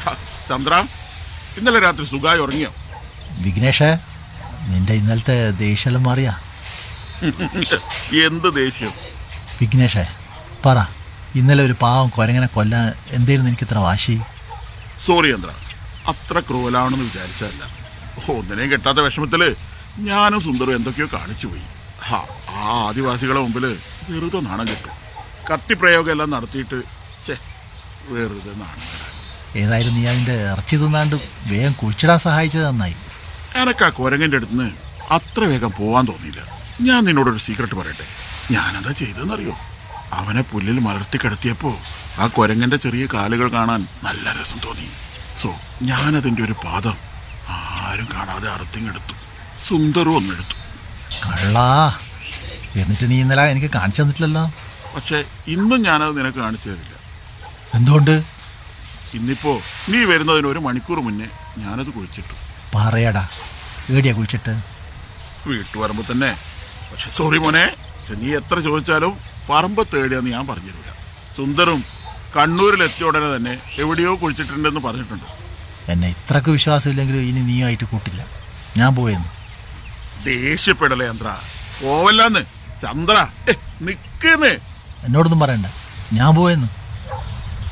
ഹ, ചന്ദ്ര ഇന്നലെ രാത്രി സുഖമായി ഉറങ്ങിയോ വിഘ്നേഷ് നിന്റെ ഇന്നലത്തെ ദേഷ്യമെല്ലാം മാറിയാ എന്ത് ദേഷ്യം വിഘ്നേഷേ പറ ഇന്നലെ ഒരു പാവം കൊരങ്ങനെ കൊല്ലാൻ എന്തേലും എനിക്ക് ഇത്ര വാശി സോറി ചന്ദ്ര അത്ര ക്രൂലാവണമെന്ന് വിചാരിച്ചതല്ല ഒന്നിനെയും കെട്ടാത്ത വിഷമത്തില് ഞാനും സുന്ദറും എന്തൊക്കെയോ കാണിച്ചു പോയി ഹാ ആ ആദിവാസികളെ മുമ്പില് വെറുതെ നാണം കിട്ടും കത്തിപ്രയോഗം എല്ലാം നടത്തിയിട്ട് ഛേ വെറുതെ നാണം കെടാൻ ഏതായാലും നീ അതിൻ്റെ ഇറച്ചി തിന്നാണ്ട് വേഗം കുഴിച്ചിടാൻ സഹായിച്ചത് നന്നായി എനക്ക് ആ കുരങ്ങന്റെ അടുത്തുനിന്ന് അത്ര വേഗം പോവാൻ തോന്നിയില്ല ഞാൻ നിന്നോടൊരു സീക്രട്ട് പറയട്ടെ ഞാനതാ ചെയ്തെന്നറിയോ അവനെ പുല്ലിൽ മലർത്തി കിടത്തിയപ്പോ ആ കുരങ്ങന്റെ ചെറിയ കാലുകൾ കാണാൻ നല്ല രസം തോന്നി സോ ഞാനതിന്റെ ഒരു പാദം ആരും കാണാതെ അറുത്തിങ്ങെടുത്തു സുന്ദരവും ഒന്നെടുത്തു കള്ളാ എന്നിട്ട് നീ ഇന്നലെ എനിക്ക് കാണിച്ചു തന്നിട്ടില്ലല്ലോ പക്ഷെ ഇന്നും ഞാനത് നിനക്ക് കാണിച്ചു തരില്ല എന്തുകൊണ്ട് ഇന്നിപ്പോ നീ വരുന്നതിന് ഒരു മണിക്കൂർ മുന്നേ ഞാനത് കുഴിച്ചിട്ടു പറയടാ ഏടിയാ കുഴിച്ചിട്ട് വീട്ടുപറമ്പ് തന്നെ പക്ഷെ സോറി മോനെ പക്ഷെ നീ എത്ര ചോദിച്ചാലും പറമ്പ് തേടിയാന്ന് ഞാൻ പറഞ്ഞിരുന്നില്ല സുന്ദറും കണ്ണൂരിൽ എത്തിയ ഉടനെ തന്നെ എവിടെയോ കുഴിച്ചിട്ടുണ്ടെന്ന് പറഞ്ഞിട്ടുണ്ട് എന്നെ ഇത്രക്ക് വിശ്വാസമില്ലെങ്കിൽ ഇനി നീയായിട്ട് കൂട്ടില്ല ഞാൻ പോയെന്ന് ദേഷ്യപ്പെടലേ ചന്ദ്ര പോവല്ലാന്ന് ചന്ദ്ര ഏ, നിക്കുന്നേ എന്നോടൊന്നും പറയണ്ട ഞാൻ പോയെന്ന്